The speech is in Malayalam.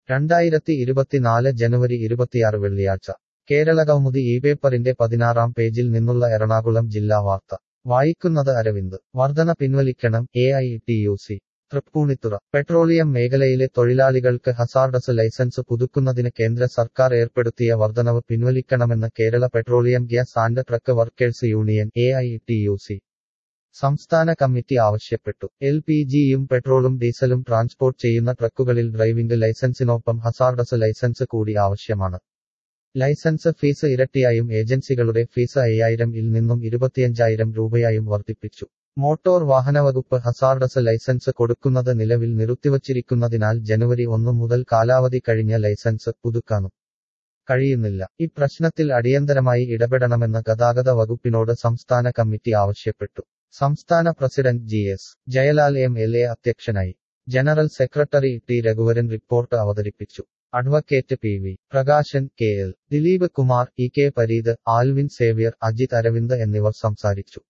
രണ്ടായിരത്തി ഇരുപത്തിനാല് ജനുവരി ഇരുപത്തിയാറ് വെള്ളിയാഴ്ച കേരളകൗമുദി ഈ പേപ്പറിന്റെ പതിനാറാം പേജിൽ നിന്നുള്ള എറണാകുളം ജില്ലാ വാർത്ത വായിക്കുന്നത് അരവിന്ദ് വർധന പിൻവലിക്കണം A I T U C Tripunithura petroleum മേഖലയിലെ തൊഴിലാളികൾക്ക് ഹസാർഡസ് ലൈസൻസ് പുതുക്കുന്നതിന് കേന്ദ്ര സർക്കാർ ഏർപ്പെടുത്തിയ വർധനവ് പിൻവലിക്കണമെന്ന് Kerala petroleum gas and truck workers union A I T U C സംസ്ഥാന കമ്മിറ്റി ആവശ്യപ്പെട്ടു എൽ പി ജിയും പെട്രോളും ഡീസലും ട്രാൻസ്പോർട്ട് ചെയ്യുന്ന ട്രക്കുകളിൽ ഡ്രൈവിംഗ് ലൈസൻസിനൊപ്പം ഹസാർഡസ് ലൈസൻസ് കൂടി ആവശ്യമാണ് ലൈസൻസ് ഫീസ് ഇരട്ടിയായും ഏജൻസികളുടെ ഫീസ് അയ്യായിരം ഇൽ നിന്നും ഇരുപത്തിയഞ്ചായിരം രൂപയായും വർദ്ധിപ്പിച്ചു മോട്ടോർ വാഹനവകുപ്പ് ഹസാർഡസ് ലൈസൻസ് കൊടുക്കുന്നത് നിലവിൽ നിർത്തിവച്ചിരിക്കുന്നതിനാൽ ജനുവരി ഒന്നു മുതൽ കാലാവധി കഴിഞ്ഞ ലൈസൻസ് പുതുക്കാനും കഴിയുന്നില്ല ഈ പ്രശ്നത്തിൽ അടിയന്തരമായി ഇടപെടണമെന്ന് ഗതാഗത വകുപ്പിനോട് സംസ്ഥാന കമ്മിറ്റി ആവശ്യപ്പെട്ടു സംസ്ഥാന president G S Jayalal M L A അധ്യക്ഷനായി general secretary T Raghuvaran report അവതരിപ്പിച്ചു advocate P V Prakashan K L Dileep Kumar E K Pareeth Alvin Xavier Ajith Aravind എന്നിവർ സംസാരിച്ചു